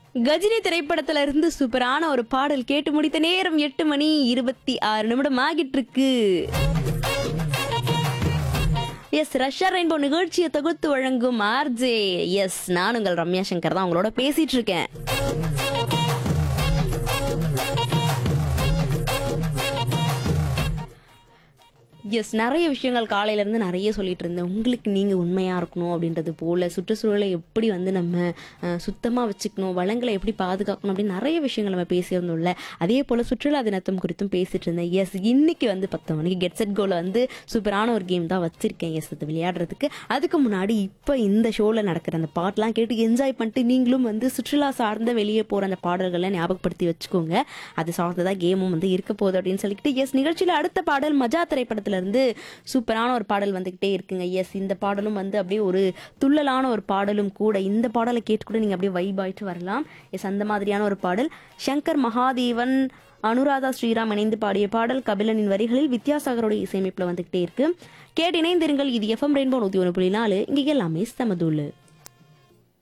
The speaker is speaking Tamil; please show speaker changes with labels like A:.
A: கஜினி திரைப்படத்துல இருந்து சூப்பரான ஒரு பாடல் கேட்டு முடித்த நேரம் எட்டு மணி இருபத்தி ஆறு நிமிடம் ஆகிட்டு இருக்கு எஸ் ரஷ்யா ரெயின்போ நிகழ்ச்சியை தொகுத்து வழங்கும் ஆர்ஜே எஸ் நான் உங்கள் ரம்யா சங்கர் தான் உங்களோட பேசிட்டு இருக்கேன் எஸ் நிறைய விஷயங்கள் காலையில இருந்து நிறைய சொல்லிட்டு இருந்தேன் உங்களுக்கு நீங்க உண்மையா இருக்கணும் அப்படின்றது போல சுற்றுச்சூழலை எப்படி வந்து நம்ம அஹ், சுத்தமா வச்சுக்கணும் வளங்களை எப்படி பாதுகாக்கணும் அப்படின்னு நிறைய விஷயங்கள் நம்ம பேசியிருந்தோம்ல அதே போல சுற்றுலா தினத்தம் குறித்தும் பேசிட்டு இருந்தேன் எஸ் இன்னைக்கு வந்து பத்து மணிக்கு கெட் செட் கோல வந்து சூப்பரான ஒரு கேம் தான் வச்சிருக்கேன் எஸ் அது விளையாடுறதுக்கு அதுக்கு முன்னாடி இப்போ இந்த ஷோல நடக்கிற அந்த பாட்டெல்லாம் கேட்டு என்ஜாய் பண்ணிட்டு நீங்களும் வந்து சுற்றுலா சார்ந்த வெளியே போற அந்த பாடல்களை ஞாபகப்படுத்தி வச்சுக்கோங்க அது சார்ந்ததா கேமும் வந்து இருக்க போகுது அப்படின்னு சொல்லிட்டு எஸ் நிகழ்ச்சியில அடுத்த பாடல் மஜா திரைப்படத்துல இருந்து சூப்பரான ஒரு பாடல் வந்துகிட்டே இருக்குங்க எஸ் இந்த பாடலும் வந்து அப்படியே ஒரு துள்ளலான ஒரு பாடலும் கூட இந்த பாடலை கேட்டு கூட நீங்க அப்படியே வைப் ஆயிட்டு வரலாம் எஸ் அந்த மாதிரியான ஒரு பாடல் சங்கர் மகாதேவன் அனுராதா ஸ்ரீராம் இணைந்து பாடிய பாடல் கபிலனின் வரிகளில் வித்யாசாகரோட இசையமைப்புல வந்துகிட்டே இருக்கு கேட்டு இணைந்திருங்கள் இது எஃப்எம் ரெயின்போ நூத்தி ஒன்று புள்ளி நாலு இங்கே எல்லாமே சமதுள்ளு